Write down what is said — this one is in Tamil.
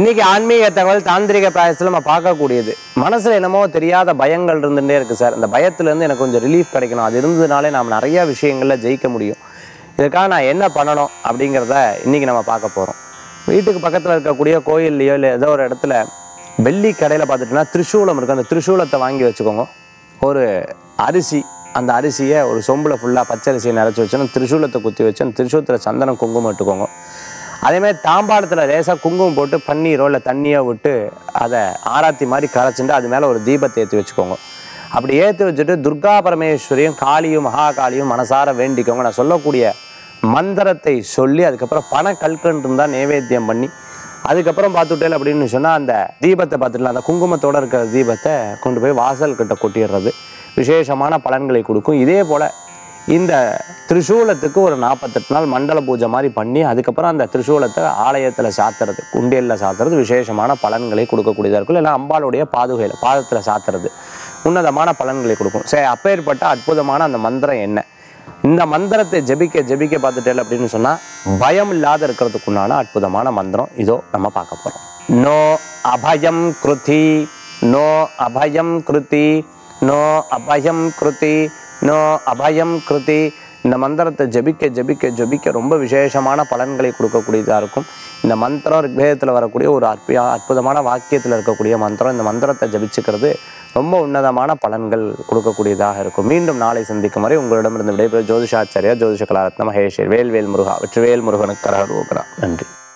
இன்னைக்கு ஆன்மீக தகவல் தாந்திரிக பிராயசத்தில் நம்ம பார்க்கக்கூடியது மனசுல என்னமோ தெரியாத பயங்கள் இருந்துட்டே இருக்கு சார் இந்த பயத்துல இருந்து எனக்கு கொஞ்சம் ரிலீஃப் கிடைக்கணும் அது இருந்ததுனாலே நாம் நிறைய விஷயங்கள்ல ஜெயிக்க முடியும் இதுக்காக நான் என்ன பண்ணணும் அப்படிங்கிறத இன்னைக்கு நம்ம பார்க்க போறோம் வீட்டுக்கு பக்கத்துல இருக்கக்கூடிய கோயில்லையோ இல்லை ஏதோ ஒரு இடத்துல வெள்ளி கடையில பார்த்துட்டோம்னா திரிசூலம் இருக்கு அந்த திரிசூலத்தை வாங்கி வச்சுக்கோங்க ஒரு அரிசி அந்த அரிசியை ஒரு சொம்புல ஃபுல்லாக பச்சரிசியை நிறச்சி வச்சு அந்த திரிசூலத்தை குத்தி வச்சு அந்த திரிசூலத்தில் சந்தனம் குங்குமம் இட்டுக்கோங்க அதே மாதிரி தாம்பாளத்தில் லேசாக குங்குமம் போட்டு பன்னீரோ இல்லை தண்ணியோ விட்டு அதை ஆராத்தி மாதிரி கரைச்சிட்டு அது மேலே ஒரு தீபத்தை ஏற்றி வச்சுக்கோங்க அப்படி ஏற்றி வச்சுட்டு துர்கா பரமேஸ்வரியும் காளியும் மகாகாளியும் மனசார வேண்டிக்கோங்க நான் சொல்லக்கூடிய மந்திரத்தை சொல்லி அதுக்கப்புறம் பண கல்கண்டு இருந்தால் நைவேத்தியம் பண்ணி அதுக்கப்புறம் பார்த்துட்டேன் அப்படின்னு சொன்னால் அந்த தீபத்தை பார்த்துக்கலாம் அந்த குங்குமத்தோட இருக்கிற தீபத்தை கொண்டு போய் வாசல் கிட்ட கொட்டிடுறது விசேஷமான பலன்களை கொடுக்கும் இதே போல் இந்த திரிசூலத்துக்கு ஒரு நாற்பத்தெட்டு நாள் மண்டல பூஜை மாதிரி பண்ணி அதுக்கப்புறம் அந்த திரிசூலத்தை ஆலயத்தில் சாத்துறது குண்டியலில் சாத்துறது விசேஷமான பலன்களை கொடுக்கக்கூடியதாக இருக்கும் இல்லை அம்பாளுடைய பாதுகையில் பாதத்தில் சாத்துறது உன்னதமான பலன்களை கொடுக்கும் சரி அப்பேற்பட்ட அற்புதமான அந்த மந்திரம் என்ன இந்த மந்திரத்தை ஜெபிக்க ஜெபிக்க பார்த்துட்டேன் அப்படின்னு சொன்னால் பயம் இல்லாத இருக்கிறதுக்குண்டான அற்புதமான மந்திரம் இதோ நம்ம பார்க்க போகிறோம் நோ அபயம் கிருதி நோ அபயம் கிருதி நோ அபயம் கிருதி நோ அபயம் கிருதி இந்த மந்திரத்தை ஜெபிக்க ஜெபிக்க ஜெபிக்க ரொம்ப விசேஷமான பலன்களை கொடுக்கக்கூடியதாக இருக்கும் இந்த மந்திரம் ரிக்வேதத்தில் வரக்கூடிய ஒரு அற்புத அற்புதமான வாக்கியத்தில் இருக்கக்கூடிய மந்திரம் இந்த மந்திரத்தை ஜபிச்சுக்கிறது ரொம்ப உன்னதமான பலன்கள் கொடுக்கக்கூடியதாக இருக்கும் மீண்டும் நாளை சந்திக்கும் வரை உங்களிடமிருந்து விடைபெறும் ஜோதிஷாச்சாரியா ஜோதிஷ கலாரத்ன மகேஷர் வேல்வேல் முருகா வெற்றிவேல் முருகனுக்கு கரகரோகரா நன்றி